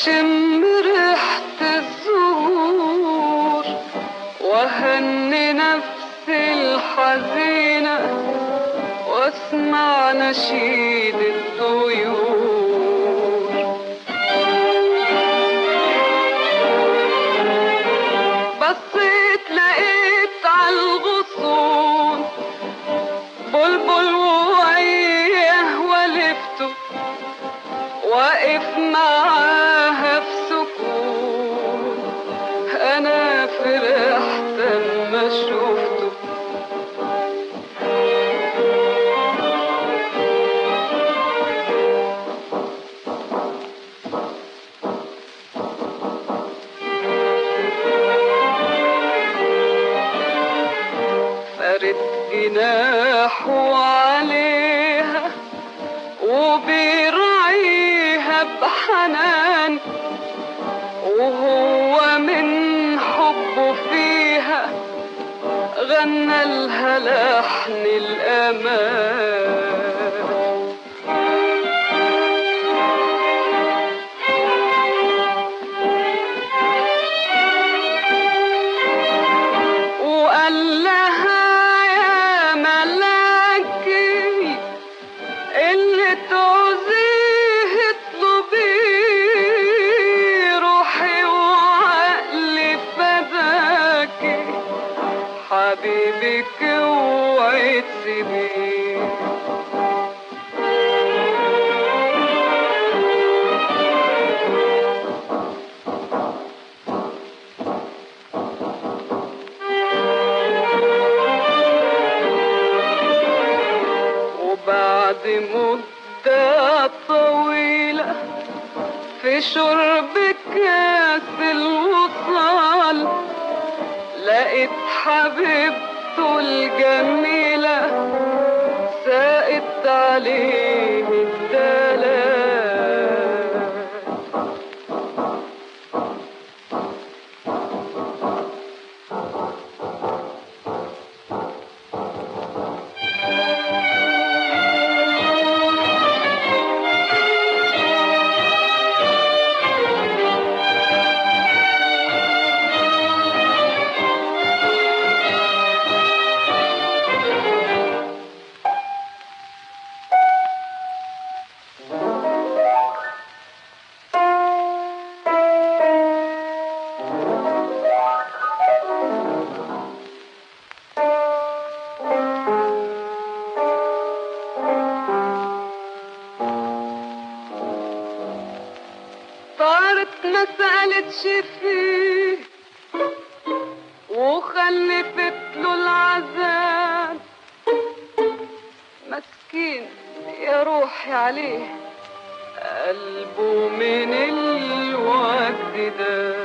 واشم ريحة الزهور وهني نفسي الحزينة واسمع نشيد الطيور بصيت لقيت عالغصون بلبل وعيه ولفته واقف معاها في سكون انا فرحت اما شفته فرد جناحه عليها وبيرعيها بحنان وهو من حبه فيها غنى لها لحن الأمان وقال لها يا ملاكي اللي تعوزيه اطلبيه روحي وعقلي فداكي حبيبك اوعي تسيبيه وبعد مدة طويلة في شرب كاس الوصال لقيت حبيبته الجميلة ساقت عليه الدلال طارت ما سألتش فيه وخلفت له العذاب مسكين يا روحي عليه قلبه من الوجد ده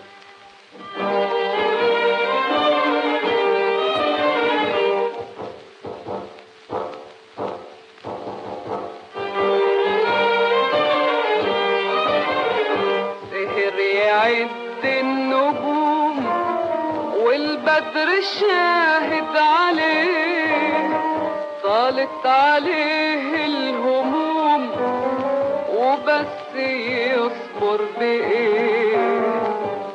سهر يعد النجوم والبدر شاهد عليه طالت عليه الهموم وبس يصبر بإيه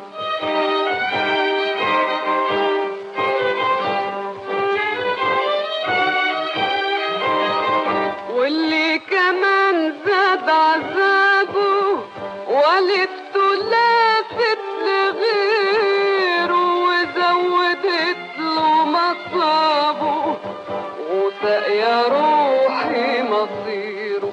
واللي كمان زاد عذابه والدته لافت لغيره وزودت له مصابه وسق يا روحي مصيره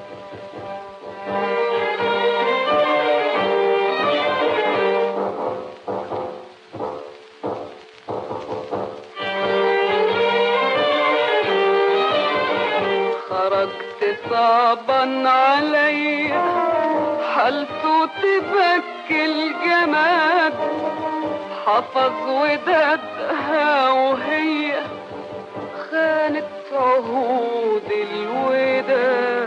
خرجت صعبا عليا حالته تبكي الجماد حفظ ودادها وهي خانت عهود الوداد